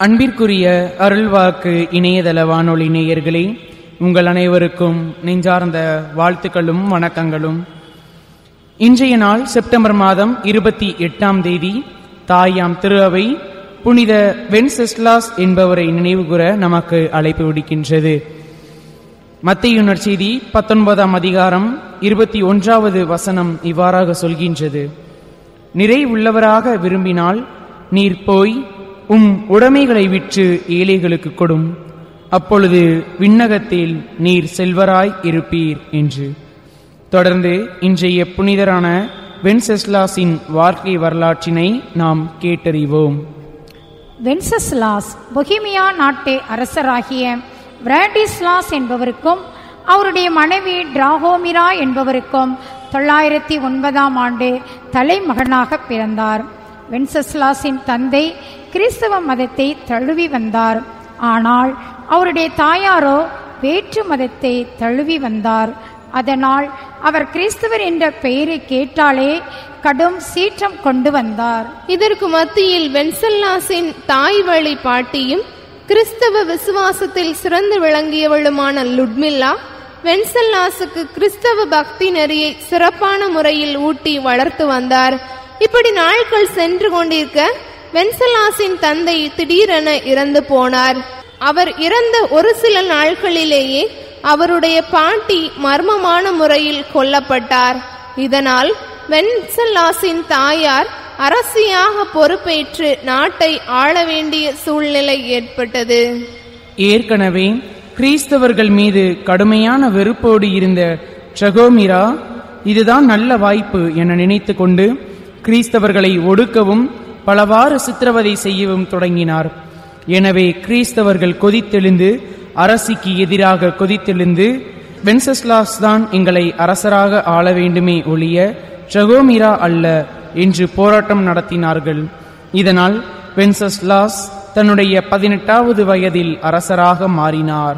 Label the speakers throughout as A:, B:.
A: அன்பிற்குரிய அருள்வாக்கு இணையதள வானொலி நேயர்களே உங்கள் அனைவருக்கும் நெஞ்சார்ந்த வாழ்த்துக்களும் வணக்கங்களும் இன்றைய நாள் செப்டம்பர் மாதம் இருபத்தி எட்டாம் தேதி தாயாம் திரு அவை புனித வென்செஸ்லாஸ் என்பவரை நினைவுகூர நமக்கு அழைப்பு விடுக்கின்றது மத்திய நற்செய்தி பத்தொன்பதாம் அதிகாரம் இருபத்தி ஒன்றாவது வசனம் இவ்வாறாக சொல்கின்றது நிறை உள்ளவராக விரும்பினால் நீர் போய் உம் உடைமைகளை விற்று ஏழைகளுக்கு கொடும் அப்பொழுது விண்ணகத்தில் நீர் செல்வராய் இருப்பீர் என்று தொடர்ந்து இன்றைய புனிதரான வென்செஸ்லாஸின் வாழ்க்கை வரலாற்றினை நாம் கேட்டறிவோம்
B: வென்சஸ்லாஸ் பொஹிமியா நாட்டு அரசராகிய பிராடிஸ்லாஸ் என்பவருக்கும் அவருடைய மனைவி டிராகோமிரா என்பவருக்கும் தொள்ளாயிரத்தி ஒன்பதாம் ஆண்டு தலைமகனாக பிறந்தார் வென்சஸ்லாஸின் தந்தை கிறிஸ்தவ மதத்தை தழுவி வந்தார் ஆனால் அவருடைய தாயாரோ வேற்று மதத்தை தழுவி வந்தார் அதனால் அவர் கிறிஸ்தவர் என்ற பெயரை கேட்டாலே கடும் சீற்றம் கொண்டு வந்தார்
C: இதற்கு மத்தியில் வென்சல்லாஸின் தாய் வழி பாட்டியும் கிறிஸ்தவ விசுவாசத்தில் சிறந்து விளங்கியவளுமான லுட்மில்லா வென்சல்லாஸுக்கு கிறிஸ்தவ பக்தி நெறியை சிறப்பான முறையில் ஊட்டி வளர்த்து வந்தார் இப்படி நாட்கள் சென்று கொண்டிருக்க வென்சல்லாஸின் தந்தை திடீரென இறந்து போனார் அவர் இறந்த ஒரு சில நாட்களிலேயே அவருடைய பாட்டி மர்மமான முறையில் கொல்லப்பட்டார் இதனால் வென்சல்லாஸின் தாயார் அரசியாக பொறுப்பேற்று நாட்டை ஆள வேண்டிய சூழ்நிலை ஏற்பட்டது
A: ஏற்கனவே கிறிஸ்தவர்கள் மீது கடுமையான வெறுப்போடு இருந்த ட்ரகோமிரா இதுதான் நல்ல வாய்ப்பு என நினைத்து கொண்டு கிறிஸ்தவர்களை ஒடுக்கவும் பலவாறு சித்திரவதை செய்யவும் தொடங்கினார் எனவே கிறிஸ்தவர்கள் கொதித்தெழுந்து அரசிக்கு எதிராக கொதித்தெழுந்து வென்சஸ்லாஸ் தான் எங்களை அரசராக ஆள வேண்டுமே ஒழிய ட்ரகோமிரா அல்ல என்று போராட்டம் நடத்தினார்கள் இதனால் வென்சஸ்லாஸ் தன்னுடைய பதினெட்டாவது வயதில் அரசராக மாறினார்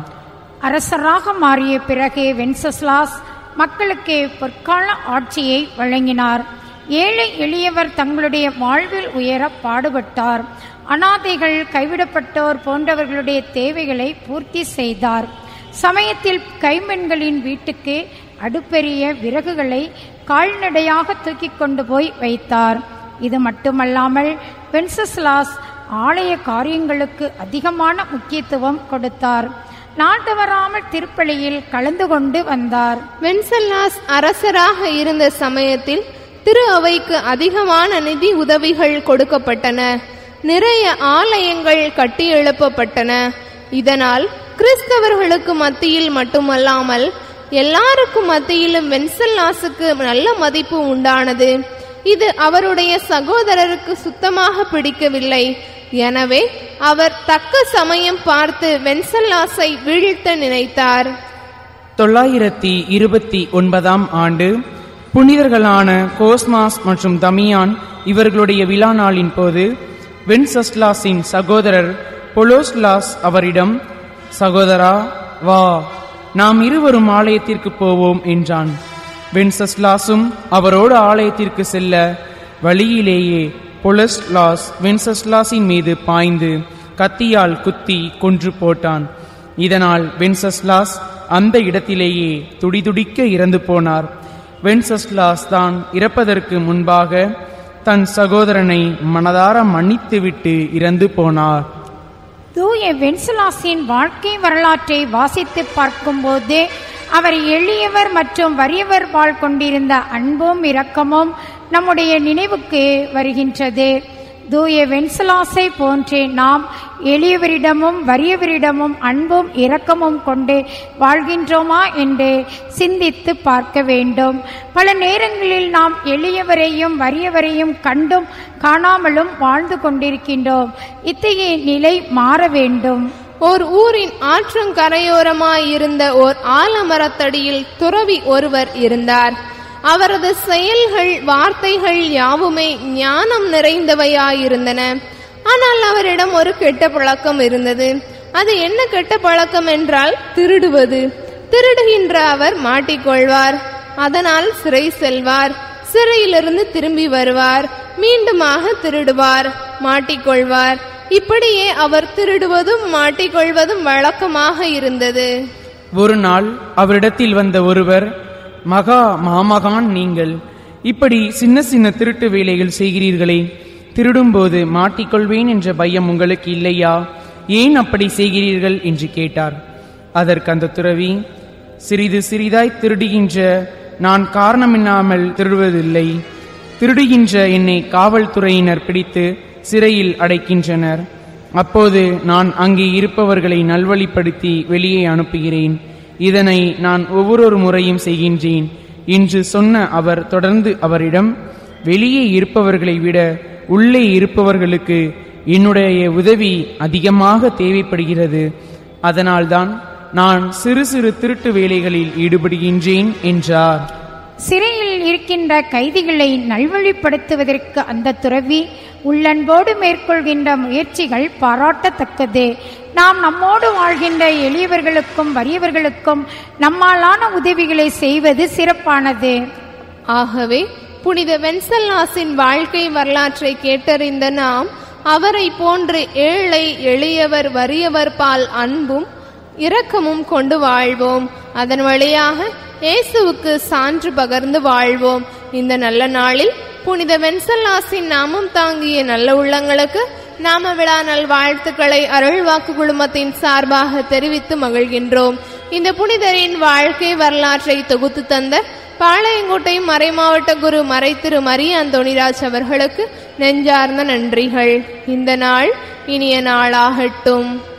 B: அரசராக மாறிய பிறகு வென்சஸ்லாஸ் மக்களுக்கு பொற்கால ஆட்சியை வழங்கினார் ஏழை எளியவர் தங்களுடைய வாழ்வில் உயர பாடுபட்டார் அனாதைகள் கைவிடப்பட்டோர் போன்றவர்களுடைய தேவைகளை பூர்த்தி செய்தார் சமயத்தில் கைம்பெண்களின் வீட்டுக்கு அடுப்பெரிய விறகுகளை கால்நடையாக தூக்கி கொண்டு போய் வைத்தார் இது மட்டுமல்லாமல் வென்சஸ்லாஸ் ஆலய காரியங்களுக்கு அதிகமான முக்கியத்துவம் கொடுத்தார் நாட்டு வராமல் திருப்பலியில் கலந்து கொண்டு வந்தார்
C: வென்சல்லாஸ் அரசராக இருந்த சமயத்தில் திரு அவைக்கு அதிகமான நிதி உதவிகள் கொடுக்கப்பட்டன நிறைய ஆலயங்கள் கட்டி எழுப்பப்பட்டன இதனால் கிறிஸ்தவர்களுக்கு மத்தியில் மட்டுமல்லாமல் எல்லாருக்கும் மத்தியிலும் வென்சல்லாஸுக்கு நல்ல மதிப்பு உண்டானது இது அவருடைய சகோதரருக்கு சுத்தமாக பிடிக்கவில்லை எனவே அவர் தக்க சமயம் பார்த்து வென்சல்லாஸை வீழ்த்த நினைத்தார்
A: தொள்ளாயிரத்தி இருபத்தி ஒன்பதாம் ஆண்டு புனிதர்களான கோஸ்மாஸ் மற்றும் தமியான் இவர்களுடைய விழா நாளின் போது வென்சஸ்லாஸின் சகோதரர் பொலோஸ்லாஸ் அவரிடம் சகோதரா வா நாம் இருவரும் ஆலயத்திற்கு போவோம் என்றான் வென்சஸ்லாஸும் அவரோடு ஆலயத்திற்கு செல்ல வழியிலேயே பொலஸ்லாஸ் வென்சஸ்லாஸின் மீது பாய்ந்து கத்தியால் குத்தி கொன்று போட்டான் இதனால் வென்சஸ்லாஸ் அந்த இடத்திலேயே துடிதுடிக்க இறந்து போனார் வென்சஸ்லாஸ் தான் இறப்பதற்கு முன்பாக தன் சகோதரனை மனதார மன்னித்துவிட்டு இறந்து போனார்
B: தூய வென்சலாஸின் வாழ்க்கை வரலாற்றை வாசித்து பார்க்கும்போது அவர் எளியவர் மற்றும் வறியவர் பால் கொண்டிருந்த அன்பும் இரக்கமும் நம்முடைய நினைவுக்கு வருகின்றது தூய வென்சலாஸை போன்றே நாம் எளியவரிடமும் வறியவரிடமும் அன்பும் இரக்கமும் கொண்டு வாழ்கின்றோமா என்று சிந்தித்து பார்க்க வேண்டும் பல நேரங்களில் நாம் எளியவரையும் வறியவரையும் கண்டும் காணாமலும் வாழ்ந்து கொண்டிருக்கின்றோம் இத்தகைய நிலை மாற வேண்டும்
C: ஓர் ஊரின் ஆற்றங்கரையோரமாயிருந்த ஓர் ஆலமரத்தடியில் துறவி ஒருவர் இருந்தார் அவரது செயல்கள் வார்த்தைகள் யாவுமே ஞானம் நிறைந்தவையாயிருந்தன ஆனால் அவரிடம் ஒரு கெட்ட பழக்கம் இருந்தது அது என்ன கெட்ட பழக்கம் என்றால் திருடுவது திருடுகின்ற அவர் மாட்டிக்கொள்வார் அதனால் சிறை செல்வார் சிறையிலிருந்து திரும்பி வருவார் மீண்டுமாக திருடுவார் மாட்டிக்கொள்வார் இப்படியே அவர் திருடுவதும் மாட்டிக்கொள்வதும் வழக்கமாக இருந்தது
A: ஒரு நாள் அவரிடத்தில் வந்த ஒருவர் மகா மாமகான் நீங்கள் இப்படி சின்ன சின்ன திருட்டு வேலைகள் செய்கிறீர்களே திருடும்போது மாட்டிக்கொள்வேன் என்ற பயம் உங்களுக்கு இல்லையா ஏன் அப்படி செய்கிறீர்கள் என்று கேட்டார் அதற்கு அந்த துறவி சிறிது சிறிதாய் திருடுகின்ற நான் காரணமில்லாமல் திருடுவதில்லை திருடுகின்ற என்னை காவல்துறையினர் பிடித்து சிறையில் அடைக்கின்றனர் அப்போது நான் அங்கே இருப்பவர்களை நல்வழிப்படுத்தி வெளியே அனுப்புகிறேன் இதனை நான் ஒவ்வொரு முறையும் செய்கின்றேன் என்று சொன்ன அவர் தொடர்ந்து அவரிடம் வெளியே இருப்பவர்களை விட உள்ளே இருப்பவர்களுக்கு என்னுடைய உதவி அதிகமாக தேவைப்படுகிறது அதனால்தான் நான் சிறு சிறு திருட்டு வேலைகளில் ஈடுபடுகின்றேன் என்றார்
B: சிறையில் இருக்கின்ற கைதிகளை நல்வழிப்படுத்துவதற்கு அந்த துறவி உள்ளன்போடு மேற்கொள்கின்ற முயற்சிகள் பாராட்டத்தக்கது நாம் நம்மோடு வாழ்கின்ற எளியவர்களுக்கும் வறியவர்களுக்கும் நம்மாலான உதவிகளை செய்வது சிறப்பானது
C: ஆகவே புனித வென்சல்லாஸின் வாழ்க்கை வரலாற்றை கேட்டறிந்த நாம் அவரை போன்று ஏழை எளியவர் வறியவர் பால் அன்பும் இரக்கமும் கொண்டு வாழ்வோம் அதன் வழியாக இயேசுவுக்கு சான்று பகர்ந்து வாழ்வோம் இந்த நல்ல நாளில் புனித வென்சல்லாஸின் நாமம் தாங்கிய நல்ல உள்ளங்களுக்கு நாம விழா நல் வாழ்த்துக்களை அருள்வாக்கு குழுமத்தின் சார்பாக தெரிவித்து மகிழ்கின்றோம் இந்த புனிதரின் வாழ்க்கை வரலாற்றை தொகுத்து தந்த பாளையங்கோட்டை மறைமாவட்ட குரு மறைத்திரு மரிய அந்தோணிராஜ் அவர்களுக்கு நெஞ்சார்ந்த நன்றிகள் இந்த நாள் இனிய நாளாகட்டும்